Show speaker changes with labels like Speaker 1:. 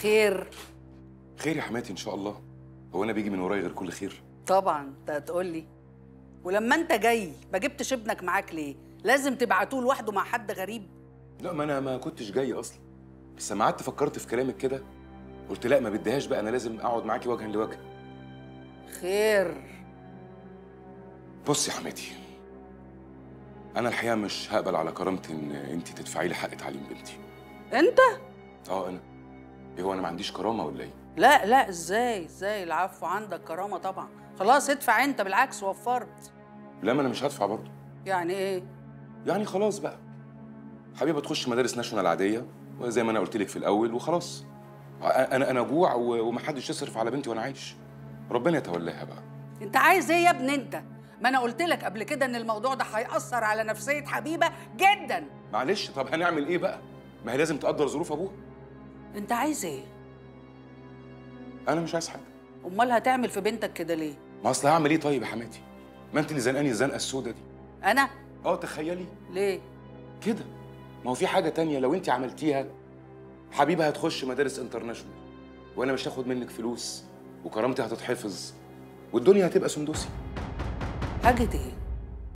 Speaker 1: خير
Speaker 2: خير يا حماتي ان شاء الله هو انا بيجي من ورايا غير كل خير
Speaker 1: طبعا انت هتقول لي ولما انت جاي ما جبتش ابنك معاك ليه لازم تبعتوه لوحده مع حد غريب
Speaker 2: لا ما انا ما كنتش جاي اصلا بس لما قعدت فكرت في كلامك كده قلت لا ما بديهاش بقى انا لازم اقعد معاكي وجها لوجه
Speaker 1: خير
Speaker 2: بصي يا حماتي انا الحقيقه مش هقبل على كرامتي ان انت تدفعي لي حق تعليم بنتي
Speaker 1: انت
Speaker 2: اه انا ايه هو انا ما عنديش كرامه ولا ايه
Speaker 1: لا لا ازاي ازاي العفو عندك كرامه طبعا خلاص ادفع انت بالعكس وفرت
Speaker 2: لا ما انا مش هدفع برضه
Speaker 1: يعني ايه
Speaker 2: يعني خلاص بقى حبيبه تخش مدارس ناشونال عاديه وزي ما انا قلت لك في الاول وخلاص انا انا جوع و- ومحدش يصرف على بنتي وانا عايش ربنا يتولاها بقى
Speaker 1: انت عايز ايه يا ابني انت ما انا قلت لك قبل كده ان الموضوع ده هيأثر على نفسيه حبيبه جدا
Speaker 2: معلش طب هنعمل ايه بقى ما هي لازم تقدر ظروف ابوها
Speaker 1: انت عايز ايه
Speaker 2: انا مش عايز حاجه
Speaker 1: امال هتعمل في بنتك كده ليه
Speaker 2: ما اصل هعمل ايه طيب يا حماتي ما انت اللي زنقاني الزنقه السوداء دي
Speaker 1: انا
Speaker 2: اه تخيلي
Speaker 1: ليه
Speaker 2: كده ما هو في حاجه تانية لو انت عملتيها حبيبه هتخش مدارس انترناشونال وانا مش هاخد منك فلوس وكرامتي هتتحفظ والدنيا هتبقى سندوسي
Speaker 1: حاجه ايه